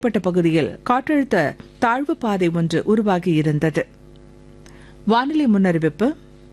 பட்ட பகுதியில் காற்றழுத்த தாழ்வு பாதை ஒன்று உருவாகியிருந்தது வானிலை முன்னறிவிப்பு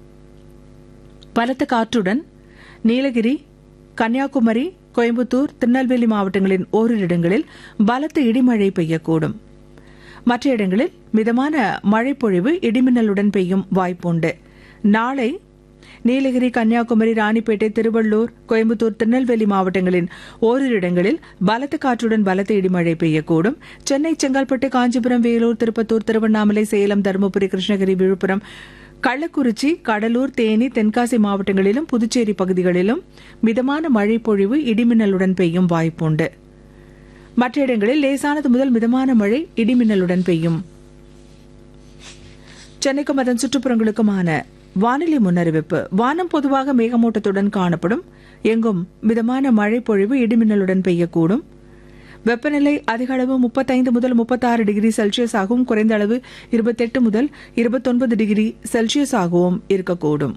பலத்த காற்றுடன் நீலகிரி கன்னியாகுமரி கோயம்புத்தூர் திருநெல்வேலி மாவட்டங்களின் ஓரிரு இடங்களில் பலத்த இடிமழை பெய்யக்கூடும் மற்ற இடங்களில் மிதமான மழைப்பொழிவு இடிமின்னலுடன் பெய்யும் வாய்ப்புண்டு நாளை நீலகிரி கன்னியாகுமரி ராணிப்பேட்டை திருவள்ளூர் கோயம்புத்தூர் திருநெல்வேலி மாவட்டங்களின் ஓரிரு இடங்களில் பலத்த காற்றுடன் பலத்த இடிமழை பெய்யக்கூடும் சென்னை செங்கல்பட்டு காஞ்சிபுரம் வேலூர் திருப்பத்தூர் திருவண்ணாமலை சேலம் தருமபுரி கிருஷ்ணகிரி விழுப்புரம் கள்ளக்குறிச்சி கடலூர் தேனி தென்காசி மாவட்டங்களிலும் புதுச்சேரி பகுதிகளிலும் மிதமான மழை பொழிவு இடிமின்னலுடன் பெய்யும் வாய்ப்புண்டு மற்ற இடங்களில் லேசானது முதல் மிதமான மழை இடிமின்னலுடன் பெய்யும் சென்னைக்கும் அதன் சுற்றுப்புறங்களுக்குமான வானிலை முன்னறிவிப்பு வானம் பொதுவாக மேகமூட்டத்துடன் காணப்படும் எங்கும் மிதமான மழை பொழிவு இடிமின்னலுடன் பெய்யக்கூடும் வெப்பநிலை அதிக அளவு முப்பத்தைந்து முதல் முப்பத்தாறு டிகிரி செல்சியஸ் ஆகவும் குறைந்த அளவு இருபத்தெட்டு முதல் இருபத்தொன்பது டிகிரி செல்சியஸ் ஆகவும் இருக்கக்கூடும்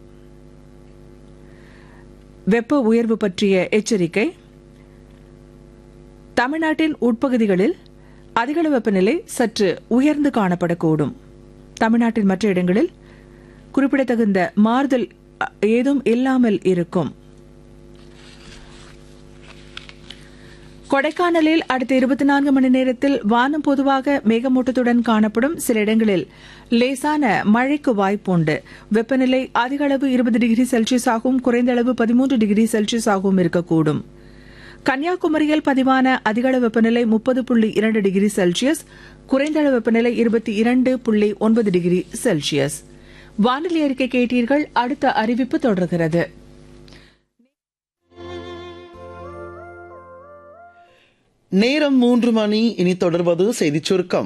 வெப்ப உயர்வு பற்றிய எச்சரிக்கை தமிழ்நாட்டின் உட்பகுதிகளில் அதிகள வெப்பநிலை சற்று உயர்ந்து காணப்படக்கூடும் தமிழ்நாட்டின் மற்ற இடங்களில் குறிப்பிடத்தகுந்த மாறுதல் அ, ஏதும் இல்லாமல் இருக்கும் கொடைக்கானலில் அடுத்த இருபத்தி நான்கு மணி நேரத்தில் வானம் பொதுவாக மேகமூட்டத்துடன் காணப்படும் சில இடங்களில் லேசான மழைக்கு வாய்ப்புண்டு வெப்பநிலை அதிக அளவு இருபது டிகிரி செல்சியஸ் ஆகவும் குறைந்த அளவு பதிமூன்று டிகிரி செல்சியஸ் ஆகவும் இருக்கக்கூடும் கன்னியாகுமரியில் பதிவான அதிகள வெப்பநிலை முப்பது புள்ளி இரண்டு டிகிரி செல்சியஸ் குறைந்த அளவு வெப்பநிலை இருபத்தி இரண்டு புள்ளி ஒன்பது டிகிரி செல்சியஸ் வானிலை அறிக்கை கேட்டீர்கள் அடுத்த அறிவிப்பு தொடர்கிறது நேரம் மூன்று மணி இனி தொடர்வது செய்திச் சுருக்கம்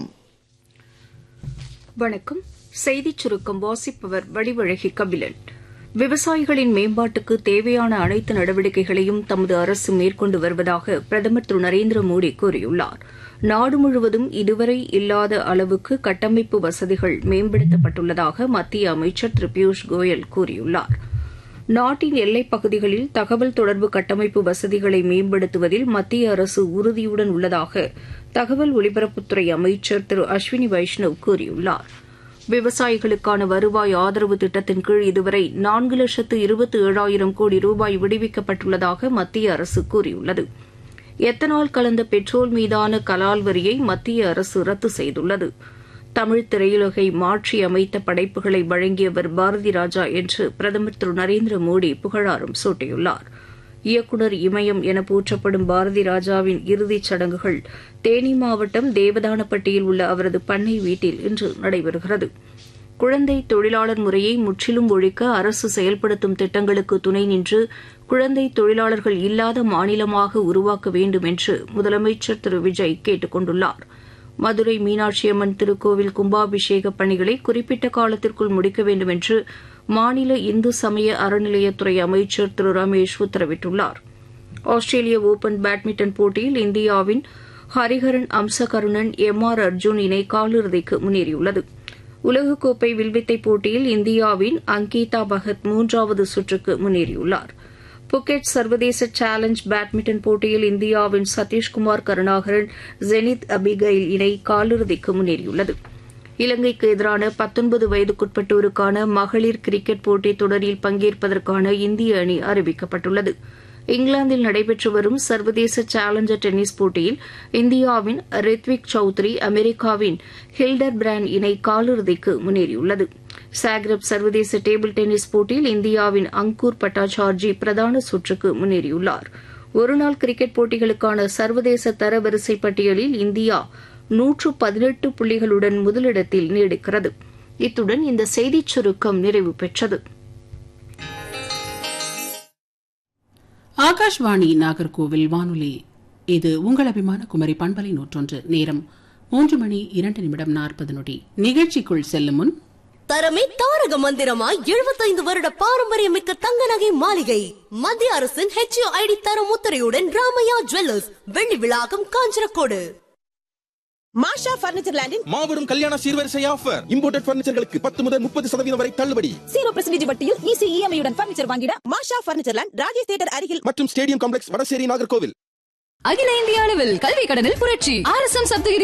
வணக்கம் செய்திச் சுருக்கம் வாசிப்பவர் வடிவழகி கபிலன் விவசாயிகளின் மேம்பாட்டுக்கு தேவையான அனைத்து நடவடிக்கைகளையும் தமது அரசு மேற்கொண்டு வருவதாக பிரதமர் திரு நரேந்திர மோடி கூறியுள்ளார் நாடு முழுவதும் இதுவரை இல்லாத அளவுக்கு கட்டமைப்பு வசதிகள் மேம்படுத்தப்பட்டுள்ளதாக மத்திய அமைச்சர் திரு பியூஷ் கோயல் கூறியுள்ளார் நாட்டின் எல்லைப் பகுதிகளில் தகவல் தொடர்பு கட்டமைப்பு வசதிகளை மேம்படுத்துவதில் மத்திய அரசு உறுதியுடன் உள்ளதாக தகவல் ஒலிபரப்புத்துறை அமைச்சர் திரு அஸ்வினி வைஷ்ணவ் கூறியுள்ளார் விவசாயிகளுக்கான வருவாய் ஆதரவு திட்டத்தின் கீழ் இதுவரை நான்கு லட்சத்து இருபத்தி ஏழாயிரம் கோடி ரூபாய் விடுவிக்கப்பட்டுள்ளதாக மத்திய அரசு கூறியுள்ளது எத்தனால் கலந்த பெட்ரோல் மீதான கலால் வரியை மத்திய அரசு ரத்து செய்துள்ளது தமிழ் திரையுலகை மாற்றி அமைத்த படைப்புகளை வழங்கியவர் பாரதி ராஜா என்று பிரதமர் திரு நரேந்திர மோடி புகழாரம் சூட்டியுள்ளார் இயக்குநர் இமயம் என போற்றப்படும் பாரதி ராஜாவின் இறுதிச் சடங்குகள் தேனி மாவட்டம் தேவதானப்பட்டியில் உள்ள அவரது பண்ணை வீட்டில் இன்று நடைபெறுகிறது குழந்தை தொழிலாளர் முறையை முற்றிலும் ஒழிக்க அரசு செயல்படுத்தும் திட்டங்களுக்கு துணை நின்று குழந்தை தொழிலாளர்கள் இல்லாத மாநிலமாக உருவாக்க வேண்டும் என்று முதலமைச்சர் திரு விஜய் கேட்டுக் கொண்டுள்ளார் மதுரை மீனாட்சியம்மன் திருக்கோவில் கும்பாபிஷேக பணிகளை குறிப்பிட்ட காலத்திற்குள் முடிக்க வேண்டும் என்று மாநில இந்து சமய அறநிலையத்துறை அமைச்சர் திரு ரமேஷ் உத்தரவிட்டுள்ளார் ஆஸ்திரேலிய ஓபன் பேட்மிண்டன் போட்டியில் இந்தியாவின் ஹரிஹரன் அம்சகருணன் எம் ஆர் அர்ஜுன் இணை காலிறுதிக்கு முன்னேறியுள்ளது உலகக்கோப்பை வில்வித்தை போட்டியில் இந்தியாவின் அங்கீதா பகத் மூன்றாவது சுற்றுக்கு முன்னேறியுள்ளார் புக்கெட் சர்வதேச சேலஞ்ச் பேட்மிண்டன் போட்டியில் இந்தியாவின் சதீஷ்குமார் கருணாகரன் ஜெனித் அபிகைல் இணை காலிறுதிக்கு முன்னேறியுள்ளது இலங்கைக்கு எதிரான பத்தொன்பது வயதுக்குட்பட்டோருக்கான மகளிர் கிரிக்கெட் போட்டித் தொடரில் பங்கேற்பதற்கான இந்திய அணி அறிவிக்கப்பட்டுள்ளது இங்கிலாந்தில் நடைபெற்று வரும் சர்வதேச சேலஞ்சர் டென்னிஸ் போட்டியில் இந்தியாவின் ரித்விக் சௌத்ரி அமெரிக்காவின் ஹில்டர் பிராண்ட் இணை காலிறுதிக்கு முன்னேறியுள்ளது சாக்ரப் சர்வதேச டேபிள் டென்னிஸ் போட்டியில் இந்தியாவின் அங்கூர் பட்டாச்சார்ஜி பிரதான சுற்றுக்கு முன்னேறியுள்ளார் ஒருநாள் கிரிக்கெட் போட்டிகளுக்கான சர்வதேச தரவரிசை பட்டியலில் இந்தியா நூற்று பதினெட்டு புள்ளிகளுடன் முதலிடத்தில் நீடிக்கிறது இத்துடன் இந்த செய்திச் சுருக்கம் நிறைவு பெற்றது ஆகாஷ்வாணி நாகர்கோவில் வானொலி இது உங்கள் அபிமான குமரி பண்பலை நூற்றொன்று நேரம் மூன்று மணி இரண்டு நிமிடம் நாற்பது நொடி நிகழ்ச்சிக்குள் செல்லும் முன் தரமே தாரக மந்திரமாய் எழுபத்தைந்து வருட பாரம்பரியமிக்க தங்க நகை மாளிகை மத்திய அரசின் ஹெச்ஓ ஐடி தரம் முத்திரையுடன் ராமையா ஜுவல்லர்ஸ் வெள்ளி விழாக்கம் காஞ்சரக்கோடு மாஷா பர்னிச்சர் லேண்டின் மாபெரும் கல்யாண சீர்வரிசை ஆஃபர் இம்போர்ட்டட் பர்னிச்சர்களுக்கு பத்து முதல் முப்பது சதவீதம் வரை தள்ளுபடி ஜீரோ பர்சன்டேஜ் வட்டியில் ஈஸி இஎம்ஐ உடன் பர்னிச்சர் வாங்கிட மாஷா பர்னிச்சர் லேண்ட் ராஜேஷ் தேட்டர் அருகில் மற்றும் ஸ்டேடியம் காம்ப்ளெக்ஸ் வடசேரி நாகர்கோவில் அகில இந்திய அளவில் கல்வி கடனில் புரட்சி ஆர் எஸ் எம் சப்தகிரி